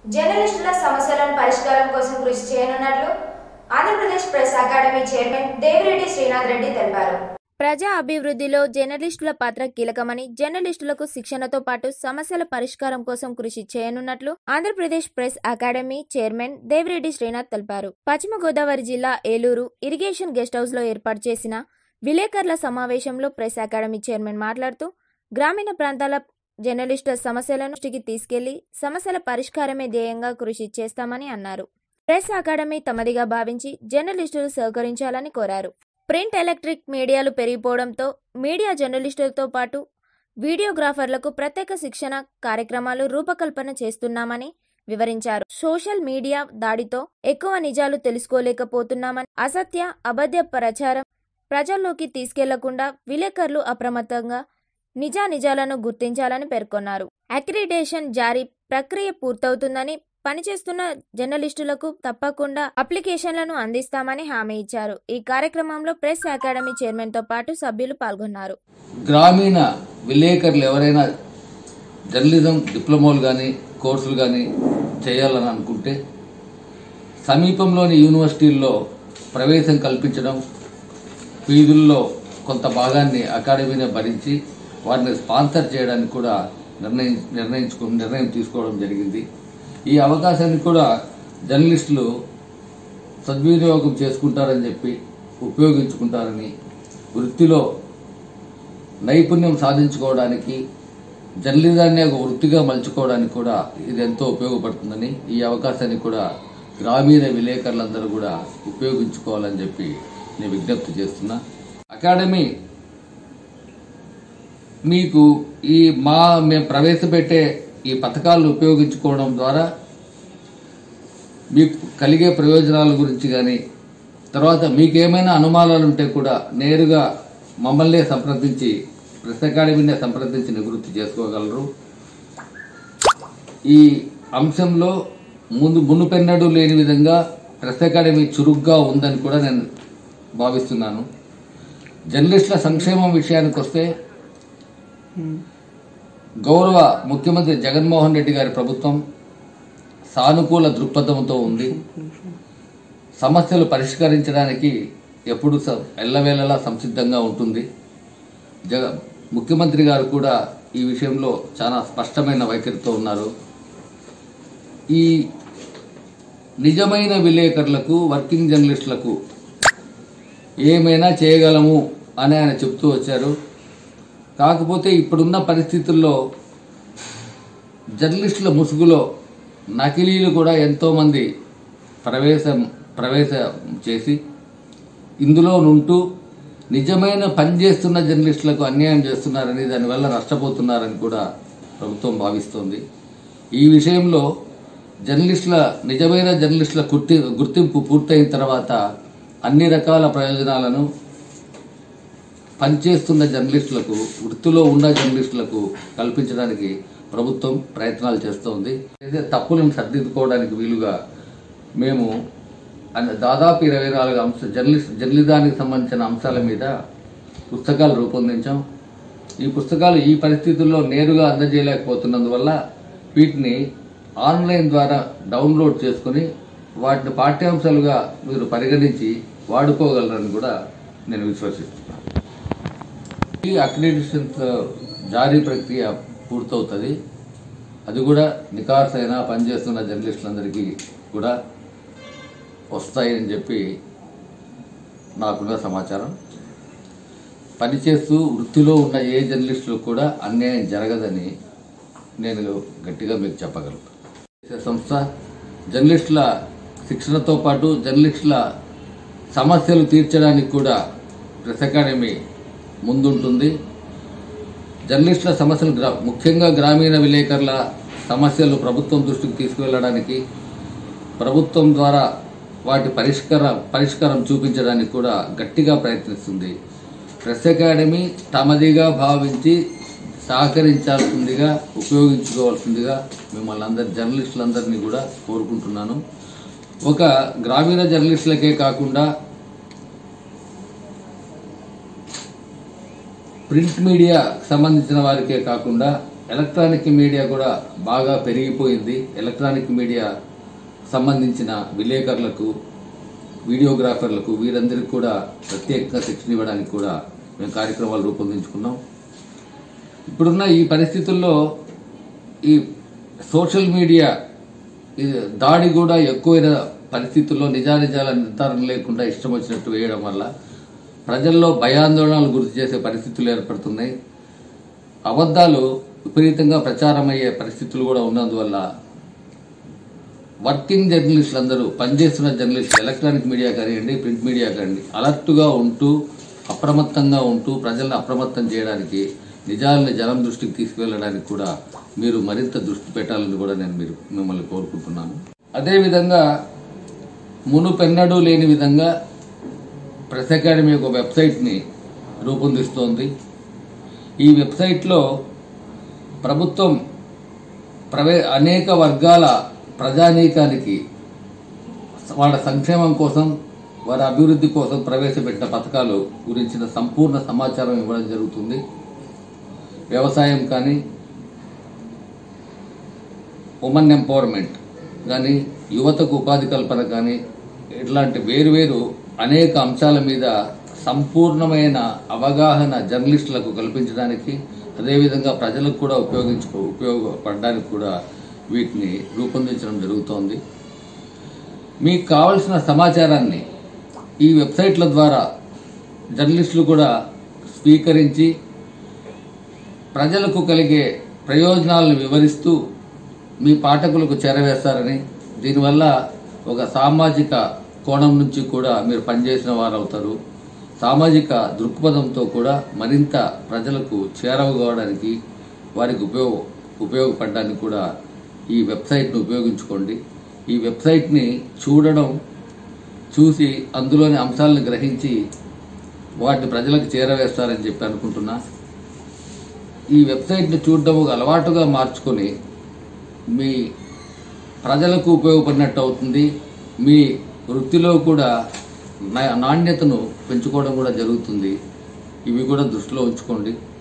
జర్నలిస్టుల సమస్యలను పరిష్కారం కోసం కృషి చేయనున్నట్లు Andhra Pradesh press academy chairman Devireddy Srinath Reddy తెలిపారు ప్రజా అభివృద్ధిలో జర్నలిస్టుల పాత్ర కీలకమని జర్నలిస్టులకు శిక్షణతో పాటు సమస్యల పరిష్కారం కోసం కృషి చేయనున్నట్లు Andhra Pradesh press academy chairman Devireddy Srinath తెలిపారు పశ్చిమ గోదావరి జిల్లా ఏలూరు ఇరిగేషన్ గెస్ట్ హౌస్ లో ఏర్పాటు చేసిన విలేకరుల సమావేశంలో ప్రెస్ అకాడమీ చైర్మన్ మాట్లాడుతూ గ్రామీణ ప్రాంతాల జర్నలిస్టుల సమస్యలను దృష్టికి తీసుకెళ్లి సమస్యల పరిష్కారమే ధ్యేయంగా కృషి చేస్తామని అన్నారు ప్రెస్ అకాడమీ తమదిగా భావించి జర్నలిస్టులు సహకరించాలని కోరారు ప్రింట్ ఎలక్ట్రిక్ మీడియాలు పెరిగిపోవడంతో మీడియా జర్నలిస్టులతో పాటు వీడియోగ్రాఫర్లకు ప్రత్యేక శిక్షణ కార్యక్రమాలు రూపకల్పన చేస్తున్నామని వివరించారు సోషల్ మీడియా దాడితో ఎక్కువ నిజాలు తెలుసుకోలేకపోతున్నామని అసత్య అబద్ధ ప్రచారం ప్రజల్లోకి తీసుకెళ్లకుండా విలేకరులు అప్రమత్తంగా నిజా నిజాలను గుర్తించాలని పేర్కొన్నారు అక్రిడేషన్ జారీ ప్రక్రియ పూర్తవుతుందని పనిచేస్తున్న జర్నలిస్టులకు తప్పకుండా అప్లికేషన్లను అందిస్తామని హామీ ఇచ్చారు ఈ కార్యక్రమంలో ప్రెస్ అకాడమీ చైర్మన్ తో పాటు సభ్యులు పాల్గొన్నారు గ్రామీణ విలేకరులు ఎవరైనా జర్నలిజం డిప్లొమాలు కానీ కోర్సులు కానీ చేయాలని అనుకుంటే సమీపంలోని యూనివర్సిటీల్లో ప్రవేశం కల్పించడం ఫీజుల్లో కొంత భాగాన్ని అకాడమీనే భరించి వారిని స్పాన్సర్ చేయడానికి కూడా నిర్ణయం నిర్ణయించుకో నిర్ణయం తీసుకోవడం జరిగింది ఈ అవకాశాన్ని కూడా జర్నలిస్టులు సద్వినియోగం చేసుకుంటారని చెప్పి ఉపయోగించుకుంటారని వృత్తిలో నైపుణ్యం సాధించుకోవడానికి జర్నలిజాన్ని ఒక వృత్తిగా మలుచుకోవడానికి కూడా ఇది ఎంతో ఉపయోగపడుతుందని ఈ అవకాశాన్ని కూడా గ్రామీణ విలేకరులందరూ కూడా ఉపయోగించుకోవాలని చెప్పి నేను విజ్ఞప్తి చేస్తున్నా అకాడమీ మీకు ఈ మా మేము ప్రవేశపెట్టే ఈ పథకాలను ఉపయోగించుకోవడం ద్వారా మీకు కలిగే ప్రయోజనాల గురించి కానీ తర్వాత మీకేమైనా అనుమానాలు ఉంటే కూడా నేరుగా మమ్మల్నే సంప్రదించి ప్రెస్ అకాడమీనే సంప్రదించి నివృత్తి చేసుకోగలరు ఈ అంశంలో ముందు మునుపెన్నడూ లేని విధంగా ప్రెస్ అకాడమీ చురుగ్గా ఉందని కూడా నేను భావిస్తున్నాను జర్నలిస్టుల సంక్షేమం విషయానికి వస్తే గౌరవ ముఖ్యమంత్రి జగన్మోహన్ రెడ్డి గారి ప్రభుత్వం సానుకూల దృక్పథంతో ఉంది సమస్యలు పరిష్కరించడానికి ఎప్పుడు స- ఎల్లవేళలా సంసిద్ధంగా ఉంటుంది జగ ముఖ్యమంత్రి గారు కూడా ఈ విషయంలో చాలా స్పష్టమైన వైఖరితో ఉన్నారు ఈ నిజమైన విలేకరులకు వర్కింగ్ జర్నలిస్టులకు ఏమైనా చేయగలము అని ఆయన చెప్తూ వచ్చారు కాకపోతే ఇప్పుడున్న పరిస్థితుల్లో జర్నలిస్టుల ముసుగులో నకిలీలు కూడా ఎంతోమంది ప్రవేశం ప్రవేశం చేసి ఇందులో నుంటూ నిజమైన పనిచేస్తున్న జర్నలిస్టులకు అన్యాయం చేస్తున్నారని దానివల్ల నష్టపోతున్నారని కూడా ప్రభుత్వం భావిస్తోంది ఈ విషయంలో జర్నలిస్టుల నిజమైన జర్నలిస్టుల గుర్తి గుర్తింపు పూర్తయిన తర్వాత అన్ని రకాల ప్రయోజనాలను పనిచేస్తున్న జర్నలిస్టులకు వృత్తిలో ఉన్న జర్నలిస్టులకు కల్పించడానికి ప్రభుత్వం ప్రయత్నాలు చేస్తోంది అయితే తప్పులను సర్దిద్దుకోవడానికి వీలుగా మేము అన్న- దాదాపు ఇరవై నాలుగు అంశ జర్నలిస్ట్ జర్నలిజానికి సంబంధించిన అంశాల మీద పుస్తకాలు రూపొందించాం ఈ పుస్తకాలు ఈ పరిస్థితుల్లో నేరుగా అందజేయలేకపోతున్నందువల్ల వీటిని ఆన్లైన్ ద్వారా డౌన్లోడ్ చేసుకుని వాటిని పాఠ్యాంశాలుగా మీరు పరిగణించి వాడుకోగలరని కూడా నేను విశ్వసిస్తున్నాను ఈ అక్రిడిషన్స్ జారీ ప్రక్రియ పూర్తవుతుంది అది కూడా నికార్సైన పనిచేస్తున్న జర్నలిస్టులందరికీ కూడా వస్తాయని చెప్పి నాకున్న సమాచారం పనిచేస్తూ వృత్తిలో ఉన్న ఏ జర్నలిస్టులకు కూడా అన్యాయం జరగదని నేను గట్టిగా మీకు చెప్పగలను చేసే సంస్థ జర్నలిస్టుల శిక్షణతో పాటు జర్నలిస్టుల సమస్యలు తీర్చడానికి కూడా ప్రెస్ అకాడమీ ముందుంటుంది జర్నలిస్టుల సమస్యలు గ్రా ముఖ్యంగా గ్రామీణ విలేకరుల సమస్యలు ప్రభుత్వం దృష్టికి తీసుకువెళ్ళడానికి ప్రభుత్వం ద్వారా వాటి పరిష్కార పరిష్కారం చూపించడానికి కూడా గట్టిగా ప్రయత్నిస్తుంది ప్రెస్ అకాడమీ తమదిగా భావించి సహకరించాల్సిందిగా ఉపయోగించుకోవాల్సిందిగా మిమ్మల్ని అందరి జర్నలిస్టులందరినీ కూడా కోరుకుంటున్నాను ఒక గ్రామీణ జర్నలిస్టులకే కాకుండా ప్రింట్ మీడియా సంబంధించిన వారికే కాకుండా ఎలక్ట్రానిక్ మీడియా కూడా బాగా పెరిగిపోయింది ఎలక్ట్రానిక్ మీడియా సంబంధించిన విలేకరులకు వీడియోగ్రాఫర్లకు వీరందరికీ కూడా ప్రత్యేకంగా శిక్షణ ఇవ్వడానికి కూడా మేము కార్యక్రమాలు రూపొందించుకున్నాం ఇప్పుడున్న ఈ పరిస్థితుల్లో ఈ సోషల్ మీడియా ఈ దాడి కూడా ఎక్కువైన పరిస్థితుల్లో నిజానిజాల నిర్ధారణ లేకుండా ఇష్టం వచ్చినట్టు వేయడం వల్ల ప్రజల్లో భయాందోళనలు గుర్తు చేసే పరిస్థితులు ఏర్పడుతున్నాయి అబద్ధాలు విపరీతంగా ప్రచారమయ్యే పరిస్థితులు కూడా ఉన్నందువల్ల వర్కింగ్ జర్నలిస్టులు అందరూ పనిచేస్తున్న జర్నలిస్టులు ఎలక్ట్రానిక్ మీడియా కానివ్వండి ప్రింట్ మీడియా కానివ్వండి అలర్ట్గా ఉంటూ అప్రమత్తంగా ఉంటూ ప్రజలను అప్రమత్తం చేయడానికి నిజాలను జనం దృష్టికి తీసుకువెళ్ళడానికి కూడా మీరు మరింత దృష్టి పెట్టాలని కూడా నేను మీరు మిమ్మల్ని కోరుకుంటున్నాను అదేవిధంగా మునుపెన్నడూ లేని విధంగా ప్రెస్ అకాడమీ ఒక వెబ్సైట్ని రూపొందిస్తోంది ఈ వెబ్సైట్లో ప్రభుత్వం ప్రవే అనేక వర్గాల ప్రజానీకానికి వాళ్ళ సంక్షేమం కోసం వారి అభివృద్ధి కోసం ప్రవేశపెట్టిన పథకాలు గురించిన సంపూర్ణ సమాచారం ఇవ్వడం జరుగుతుంది వ్యవసాయం కానీ ఉమెన్ ఎంపవర్మెంట్ కానీ యువతకు ఉపాధి కల్పన కానీ ఇట్లాంటి వేరువేరు అనేక అంశాల మీద సంపూర్ణమైన అవగాహన జర్నలిస్టులకు కల్పించడానికి అదేవిధంగా ప్రజలకు కూడా ఉపయోగించుకో ఉపయోగపడడానికి కూడా వీటిని రూపొందించడం జరుగుతోంది మీకు కావలసిన సమాచారాన్ని ఈ వెబ్సైట్ల ద్వారా జర్నలిస్టులు కూడా స్వీకరించి ప్రజలకు కలిగే ప్రయోజనాలను వివరిస్తూ మీ పాఠకులకు చేరవేస్తారని దీనివల్ల ఒక సామాజిక కోణం నుంచి కూడా మీరు పనిచేసిన వారు అవుతారు సామాజిక దృక్పథంతో కూడా మరింత ప్రజలకు చేరవగవడానికి వారికి ఉపయోగ ఉపయోగపడడానికి కూడా ఈ వెబ్సైట్ను ఉపయోగించుకోండి ఈ వెబ్సైట్ని చూడడం చూసి అందులోని అంశాలను గ్రహించి వాటిని ప్రజలకు చేరవేస్తారని చెప్పి అనుకుంటున్నా ఈ వెబ్సైట్ని చూడడం ఒక అలవాటుగా మార్చుకొని మీ ప్రజలకు ఉపయోగపడినట్టు అవుతుంది మీ వృత్తిలో కూడా నా- నాణ్యతను పెంచుకోవడం కూడా జరుగుతుంది ఇవి కూడా దృష్టిలో ఉంచుకోండి